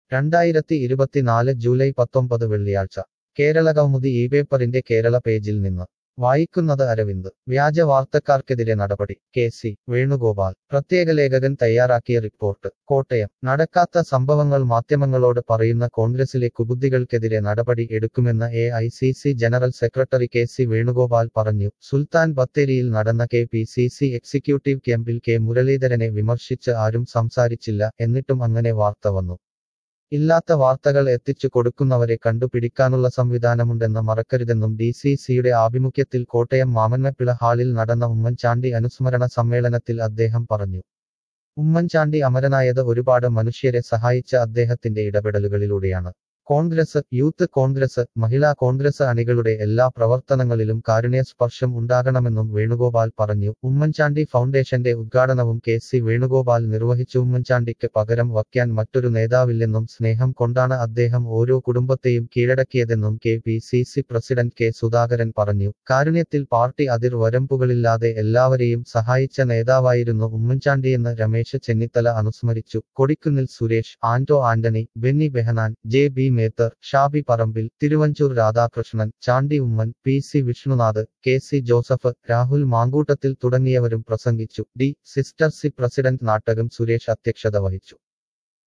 രണ്ടായിരത്തി ഇരുപത്തിനാല് ജൂലൈ പത്തൊമ്പത് വെള്ളിയാഴ്ച കേരള കൗമുദി ഈ പേപ്പറിന്റെ കേരള പേജിൽ നിന്ന് വായിക്കുന്നത് അരവിന്ദ് വ്യാജ വാർത്തക്കാർക്കെതിരെ നടപടി കെ സി വേണുഗോപാൽ പ്രത്യേക ലേഖകൻ തയ്യാറാക്കിയ റിപ്പോർട്ട് കോട്ടയം നടക്കാത്ത സംഭവങ്ങൾ മാധ്യമങ്ങളോട് പറയുന്ന കോൺഗ്രസിലെ കുബുദ്ധികൾക്കെതിരെ നടപടി എടുക്കുമെന്ന് A I C C general secretary K C Venugopal പറഞ്ഞു സുൽത്താൻ ബത്തേരിയിൽ നടന്ന K P C C executive ക്യാമ്പിൽ കെ മുരളീധരനെ വിമർശിച്ച് ആരും സംസാരിച്ചില്ല എന്നിട്ടും അങ്ങനെ വാർത്ത വന്നു ഇല്ലാത്ത വാർത്തകൾ എത്തിച്ചു കൊടുക്കുന്നവരെ കണ്ടുപിടിക്കാനുള്ള സംവിധാനമുണ്ടെന്ന് മറക്കരുതെന്നും ഡി സി സിയുടെ ആഭിമുഖ്യത്തിൽ കോട്ടയം മാമന്നപ്പിള ഹാളിൽ നടന്ന ഉമ്മൻചാണ്ടി അനുസ്മരണ സമ്മേളനത്തിൽ അദ്ദേഹം പറഞ്ഞു ഉമ്മൻചാണ്ടി അമരനായത് ഒരുപാട് മനുഷ്യരെ സഹായിച്ച അദ്ദേഹത്തിന്റെ ഇടപെടലുകളിലൂടെയാണ് Congress youth Congress Mahila Congress അണികളുടെ എല്ലാ പ്രവർത്തനങ്ങളിലും കാരുണ്യസ്പർശം ഉണ്ടാകണമെന്നും വേണുഗോപാൽ പറഞ്ഞു ഉമ്മൻചാണ്ടി ഫൗണ്ടേഷന്റെ ഉദ്ഘാടനവും കെ സി വേണുഗോപാൽ നിർവഹിച്ചു ഉമ്മൻചാണ്ടിക്ക് പകരം വയ്ക്കാൻ മറ്റൊരു നേതാവില്ലെന്നും സ്നേഹം കൊണ്ടാണ് അദ്ദേഹം ഓരോ കുടുംബത്തെയും കീഴടക്കിയതെന്നും K P C C president K Sudhakaran പറഞ്ഞു കാരുണ്യത്തിൽ പാർട്ടി അതിർ വരമ്പുകളില്ലാതെ എല്ലാവരെയും സഹായിച്ച നേതാവായിരുന്നു ഉമ്മൻചാണ്ടിയെന്ന് രമേശ് ചെന്നിത്തല അനുസ്മരിച്ചു Kodikunnil Suresh Anto Antony Benny Behanan J B Mether Shabi Parambil Thiruvanchoor Radhakrishnan Chandy Oommen P C Vishnunath K C Joseph Rahul Mankoottathil തുടങ്ങിയവരും പ്രസംഗിച്ചു ഡി സിസ്റ്റർ സി പ്രസിഡന്റ് നാട്ടകം സുരേഷ് അധ്യക്ഷത വഹിച്ചു